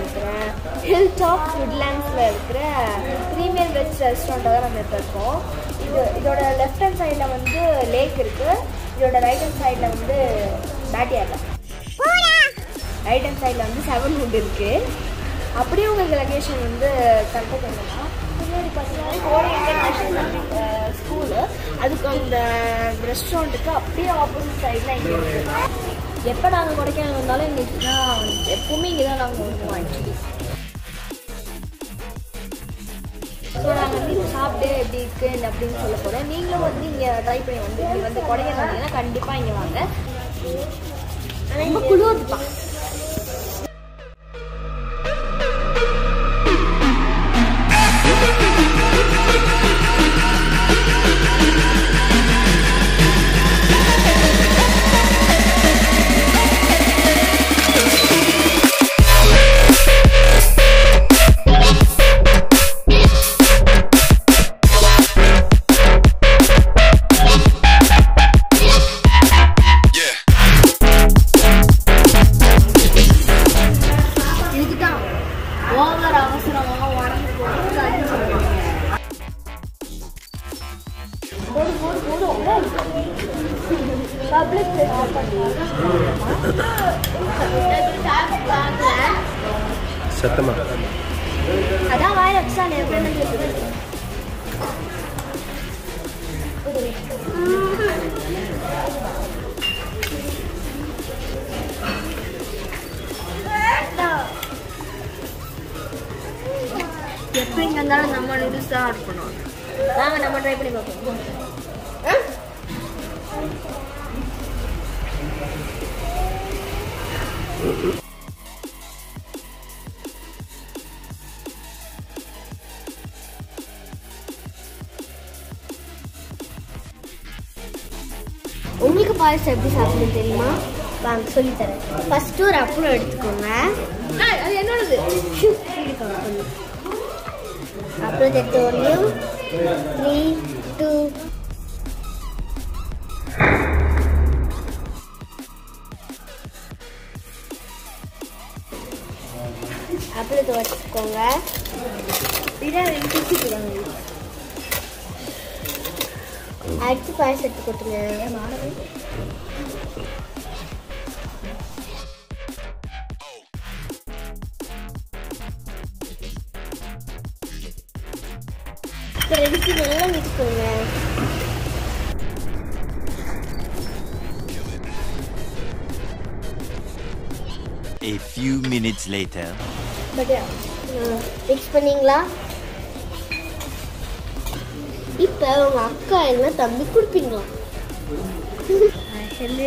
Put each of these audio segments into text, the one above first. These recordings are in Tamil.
இருக்கிற ஹில் டாப் வுட்லேண்ட்ஸில் இருக்கிற ப்ரீமியம் வெஜ் ரெஸ்டாரண்ட்டாக தான் நம்ம இப்போ இருக்கோம் இது இதோட லெஃப்ட் ஹேண்ட் சைடில் வந்து லேக் இருக்குது இதோட ரைட் ஹேண்ட் சைடில் வந்து பேட்டியாரில் ரைட் ஹேண்ட் சைடில் வந்து செவன் வுட் இருக்குது அப்படியே உங்களுக்கு லொகேஷன் வந்து கரெக்டாக சொல்லலாம் பின்னாடி பார்த்தீங்கன்னா கோடை இன்டர்நேஷ்னல் ஸ்கூலு அதுக்கு அந்த ரெஸ்டாரண்ட்டுக்கு அப்படியே ஆப்போசிட் சைடில் இங்கே இருக்குது எப்போ நாங்கள் கொடைக்கானல் வந்தாலும் எங்களுக்கு தான் எப்பவுமே இங்கே தான் நாங்கள் வருவோம் ஆக்சுவலி ஸோ நாங்கள் வந்து இது சாப்பிட்டு எப்படி இருக்குது அப்படின்னு சொல்ல போகிறோம் நீங்களும் வந்து இங்கே ட்ரை பண்ணி வந்து இங்கே வந்து கொடைக்கானல் வந்தீங்கன்னா கண்டிப்பாக இங்கே வாங்க ரொம்ப குளிர்ப்பா இதுக்கு தான் ஓவர் அவசரமாக உடம்பு போட்டு அடிச்சு போடு போடு போடு பப்ளிக் சத்தமா அதான் வாயில வச்சா எப்படி இருக்குது எப்போ இங்கே இருந்தாலும் நம்ம நூடுல்ஸ் தான் ஆர்டர் பண்ணுவோம் வாங்க நம்ம ட்ரை பண்ணி பார்ப்போம் ஆ? உங்களுக்கு பாயசம் எப்படி சாப்பிடணும் தெரியுமா வாங்க சொல்லித்தரேன் ஃபர்ஸ்ட் ஒரு அப்பளம் எடுத்துக்கோங்க ஆ, அது என்னோடது அப்பளத்தை எடுத்து ஒன்றையும் த்ரீ டூ அப்பளத்தை வச்சுக்கோங்க இதான் எனக்கு பிடிச்சிருக்காங்க அடுத்து பாயசம் எடுத்து கொட்டுங்க இப்போ ரெடிக்கு நல்லா விட்டுக்கோங்க A few minutes later. But mix பண்ணீங்களா இப்போ உங்க அக்கா என்ன தம்பி கொடுப்பீங்களா சொல்லு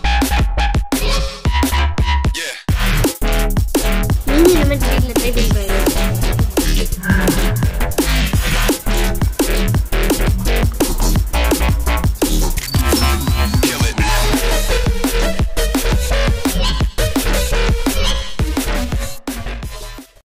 நீங்க இந்த மாதிரி வீட்டில் ட்ரை பண்ணி பாருங்க